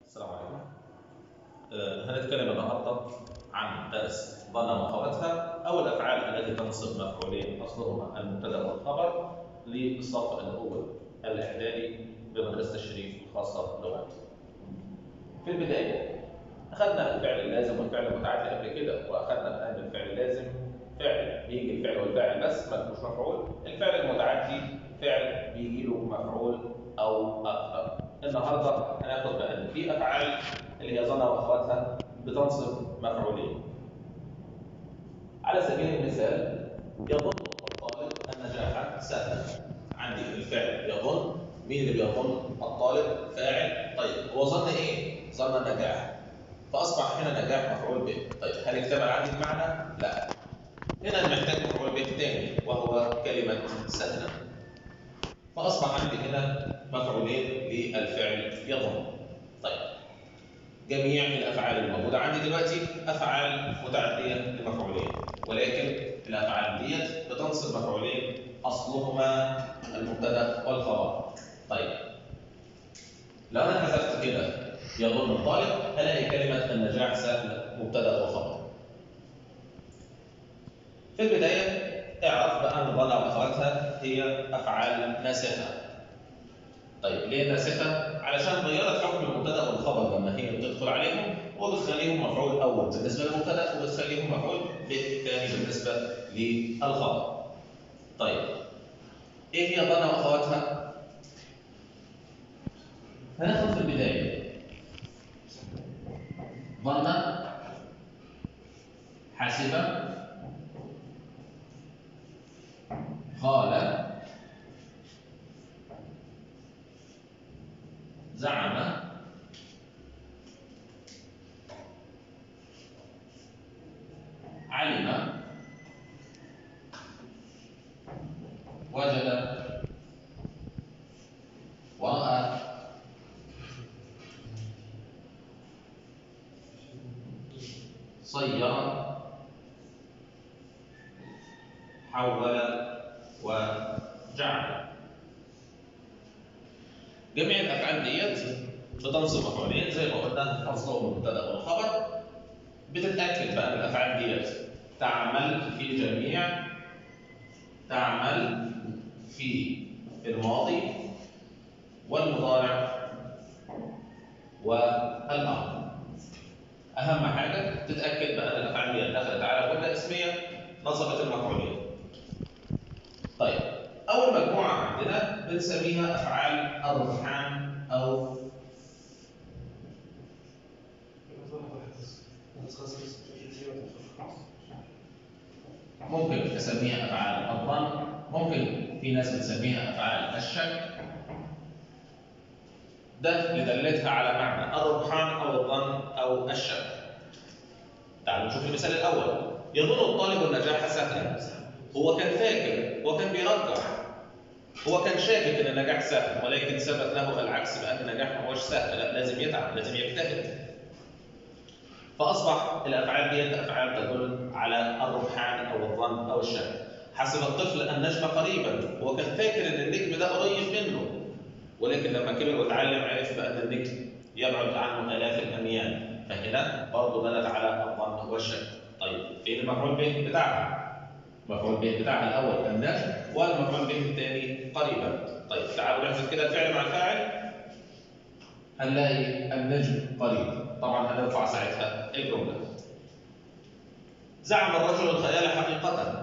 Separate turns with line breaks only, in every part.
السلام عليكم. آه، هنتكلم النهارده عن درس ظن وخواتها او الافعال التي تنصب مفعولين اصلهما المبتدا والخبر للصف الاول الاعدادي بمدرسه الشريف الخاصه باللغات. في البدايه اخذنا الفعل اللازم والفعل المتعدي قبل كده واخذنا الان الفعل اللازم فعل بيجي الفعل والفاعل بس ما فيهوش مفعول، الفعل المتعدي فعل بيجي له مفعول او اكثر. النهارده هناخد بقى ان في افعال اللي هي ظن واخواتها بتنصب مفعولين. على سبيل المثال يظن الطالب النجاح سهلا. عندي الفعل يظن مين اللي بيظن؟ الطالب فاعل طيب هو ظن ايه؟ ظن النجاح. فاصبح هنا نجاح مفعول به. طيب هل اكتمل عندي المعنى؟ لا. هنا محتاج مفعول به ثاني وهو كلمه سهلا. فاصبح عندي هنا مفعولين للفعل يظن. طيب جميع الافعال الموجوده عندي دلوقتي افعال متعديه لمفعولين ولكن الافعال ديت بتنصب مفعولين اصلهما المبتدا والخبر. طيب لو انا حذفت كده يظن الطالب الاقي كلمه النجاح سهل مبتدا وخبر. في البدايه اعرف بان ظن واخواتها هي افعال ناسخه. طيب ليه ناسخه؟ علشان غيرت حكم المبتدا والخبر لما هي بتدخل عليهم وبتخليهم مفعول اول بالنسبه للمبتدا وبتخليهم مفعول به ثاني بالنسبه للخبر. طيب ايه هي ظن واخواتها؟ هناخد في البدايه ظن حاسبه قال زعم علم وجد ورأى صير حول وجعل جميع الافعال ديت بتنصب مفعولين زي ما قلنا اصلهم المبتدا والخبر بتتاكد بقى ان الافعال ديت تعمل في جميع تعمل في الماضي والمضارع والامر اهم حاجه تتاكد بقى ان الافعال ديت دخلت على جمله اسميه نصبت المفعولين طيب اول مجموعه عندنا بنسميها افعال الرجحان او ممكن اسميها افعال الظن ممكن في ناس بتسميها افعال الشك ده لدلتها على معنى الرجحان او الظن او الشك تعالوا نشوف المثال الاول يظن الطالب النجاح سهلا هو كان فاكر هو كان بيرجح هو كان شاكك ان النجاح سهل ولكن ثبت له العكس بان النجاح ما هوش سهل لا لازم يتعب لازم يجتهد فاصبح الافعال ديت افعال تدل على الرجحان او الظن او الشك حسب الطفل النجم قريبا هو كان فاكر ان النجم ده قريب منه ولكن لما كبر وتعلم عرف بان النجم يبعد عنه الاف الاميال فهنا برضه دلت على الظن والشك طيب فين المفعول به بتاعها المفعول به بتاعها الاول النجم والمفعول به الثاني قريبا طيب تعالوا نحذف كده الفعل مع الفاعل هنلاقي النجم قريب طبعا هنرفع ساعتها الجمله زعم الرجل الخيال حقيقه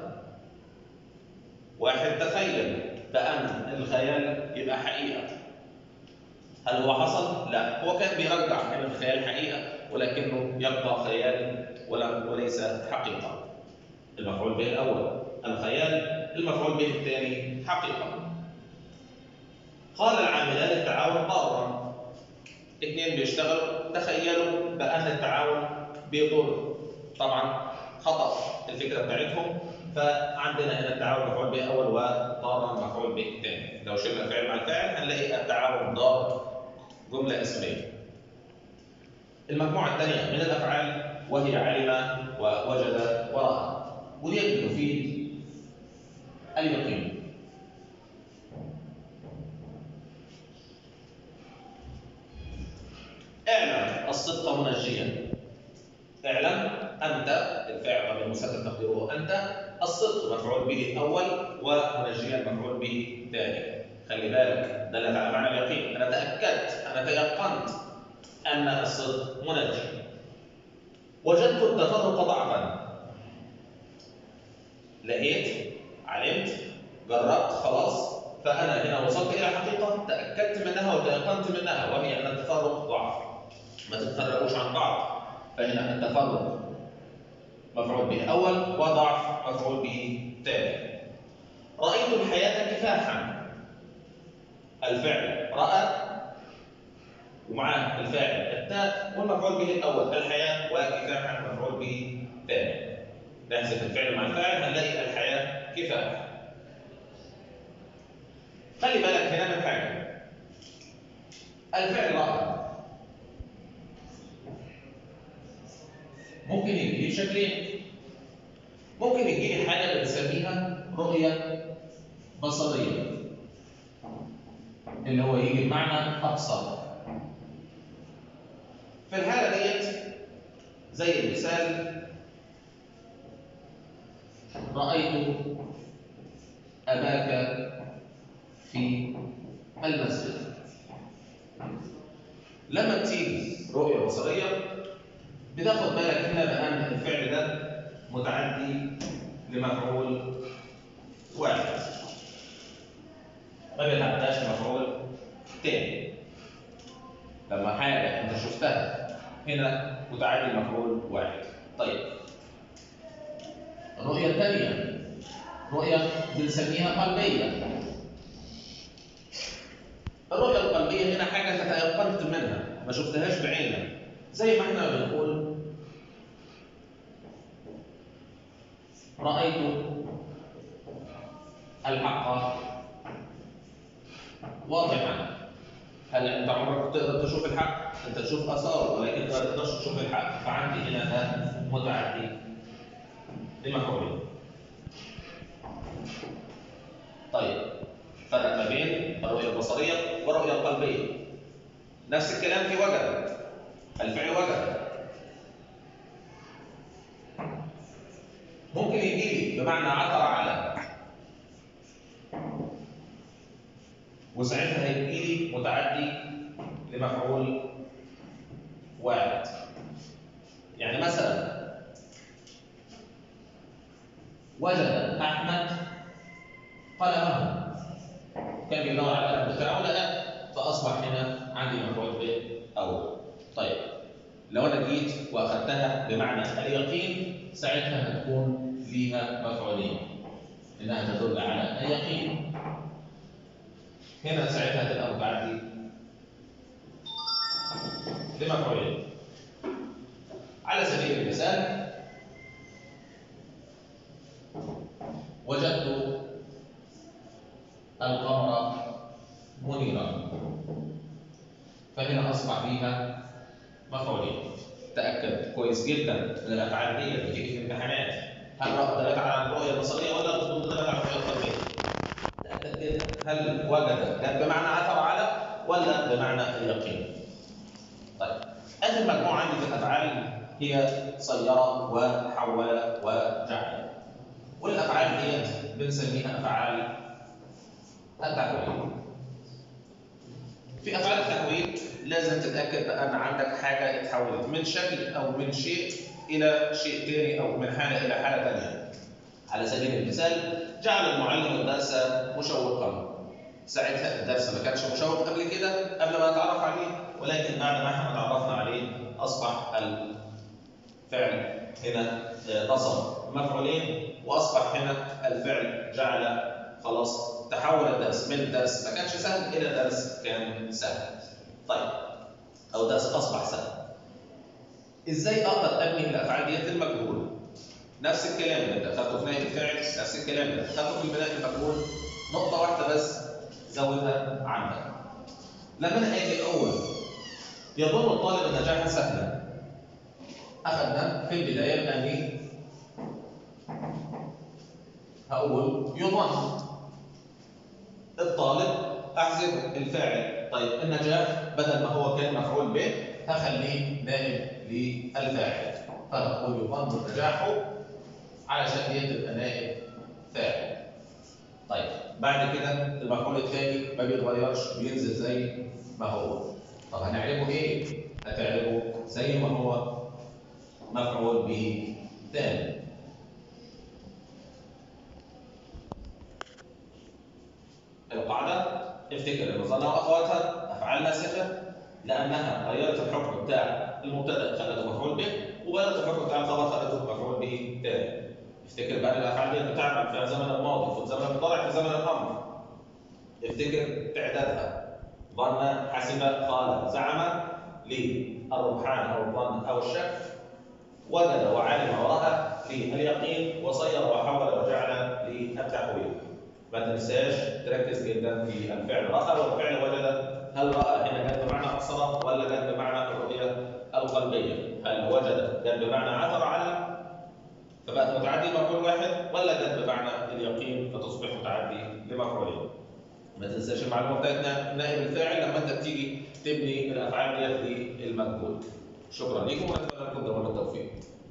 واحد تخيل بان الخيال يبقى حقيقه هل هو حصل؟ لا هو كان بيرجع ان الخيال حقيقه ولكنه يبقى خيال وليس حقيقه المفعول به الأول الخيال المفعول به الثاني حقيقة قال العاملان التعاون ضارا اثنين بيشتغلوا تخيلوا بأن التعاون بيضر طبعا خطأ الفكرة بتاعتهم فعندنا هنا التعاون مفعول به الأول وضارا مفعول به الثاني لو شلنا الفعل مع الفاعل هنلاقي التعاون ضار جملة اسمية المجموعة الثانية من الأفعال وهي علم ووجد ورأى ودي تفيد اليقين اعلم الصدق منجيا اعلم انت الفاعل ضمير مستتر تقديره انت الصدق مفعول به الاول ومنجيا مفعول به الثاني خلي بالك دلت على معنى اليقين انا تاكدت انا تيقنت ان الصدق منجي وجدت التفرق ضعفا لقيت علمت جربت خلاص فانا هنا وصلت الى حقيقه تاكدت منها وتيقنت منها وهي ان التفرق ضعف ما تتفرقوش عن بعض فهنا التفرق مفعول به اول وضعف مفعول به ثاني رايت الحياه كفاحا الفعل راى ومعاه الفاعل التاء والمفعول به الاول الحياه وكفاحا مفعول به ثاني نحذف الفعل مع الفاعل هنلاقي الحياه كفاح خلي بالك هنا من حاجه الفعل راى ممكن يجي لي بشكلين ممكن يجي لي حاجه بنسميها رؤيه بصريه اللي هو يجي بمعنى ابصر في الحاله ديت زي المثال رايت اباك في المسجد لما تيجي رؤيه بصريه بتاخد بالك هنا بان الفعل ده متعدي لمفعول واحد ما بيتعداش لمفعول تاني لما حاجه انت شفتها هنا متعدي لمفعول واحد طيب الرؤيه الثانيه رؤيه بنسميها قلبيه الرؤيه القلبيه هنا حاجه انت تيقنت منها ما شفتهاش بعينك زي ما احنا بنقول رأيت الحق واضحا هل انت عمرك تقدر تشوف الحق؟ انت تشوف اثاره ولكن ما تقدرش تشوف الحق فعندي هنا ده متعدي لمفعولين. طيب فرق ما بين الرؤيه البصريه والرؤيه القلبيه. نفس الكلام في وجد الفعل وجد ممكن يجي لي بمعنى عثر على وساعتها هيجي لي متعدي لمفعول واحد يعني مثلا وجد احمد قلمه كان بيدور على القلم بتاعه لقى فاصبح هنا عندي مفعول به اول طيب لو انا جيت واخذتها بمعنى اليقين ساعتها هتكون فيها مفعولين انها تدل على اليقين هنا ساعتها تبقى متعدي لمفعولين على سبيل المثال وجدت القمر منيرا فهنا اصبح فيها مفعولين تاكد كويس جدا من الافعال دي بتيجي في الامتحانات هل دلت على الرؤيه البصريه ولا دلت على الرؤيه القلبيه؟ تاكد جدا هل وجد كان بمعنى عثر على ولا بمعنى اليقين؟ طيب اخر مجموعه عندي في الافعال هي صير وحول وجعل والافعال ديت بنسميها افعال التحويل في افعال التحويل لازم تتاكد بان عندك حاجه اتحولت من شكل او من شيء الى شيء ثاني او من حاله الى حاله ثانيه على سبيل المثال جعل المعلم الدرس مشوقا ساعتها الدرس ما كانش مشوق قبل كده قبل ما نتعرف عليه ولكن بعد ما احنا تعرفنا عليه اصبح الفعل هنا نصب مفعولين واصبح هنا الفعل جعل خلاص تحول الدرس من درس ما كانش سهل الى درس كان سهل. طيب او درس اصبح سهل. ازاي اقدر ابني الافعال ديت المجهول؟ نفس الكلام اللي انت اخذته في نهايه الفعل نفس الكلام اللي اخذته في بناء المجهول نقطه واحده بس زودها عندك. لما انا اجي اقول يظن الطالب النجاح سهلا اخذنا في البدايه باني هقول يظن الطالب احذف الفاعل طيب النجاح بدل ما هو كان مفعول به هخليه نائب للفاعل فنقول يظن نجاحه علشان دي تبقى نائب فاعل طيب بعد كده المفعول الثاني ما بيتغيرش بينزل زي ما هو طب هنعربه ايه؟ هتعربه زي ما هو مفعول به ثاني القاعدة افتكر ان ظن واخواتها افعال ناسخة لانها غيرت الحكم بتاع المبتدا خلته مفعول به وغيرت الحكم بتاع الخبر خلته مفعول به ثاني افتكر بقى الافعال دي بتعمل في الزمن الماضي في الزمن المضارع في زمن الامر افتكر تعدادها ظن حسب قال زعم للرجحان او الظن او الشك وجد وعلم وراى لليقين وصير وحول وجعل للتحويل ما تنساش تركز جدا في الفعل راى والفعل وجد هل راى هنا جد بمعنى ابصر ولا جد بمعنى الرؤيه القلبيه هل وجد جد بمعنى عثر على فبقت متعدي مفعول واحد ولا جد بمعنى اليقين فتصبح متعدي لمفعولين ما تنساش المعلومه بتاعت نائب الفاعل لما انت بتيجي تبني الافعال ديت للمجهول شكرا لكم ونتمنى لكم دوام التوفيق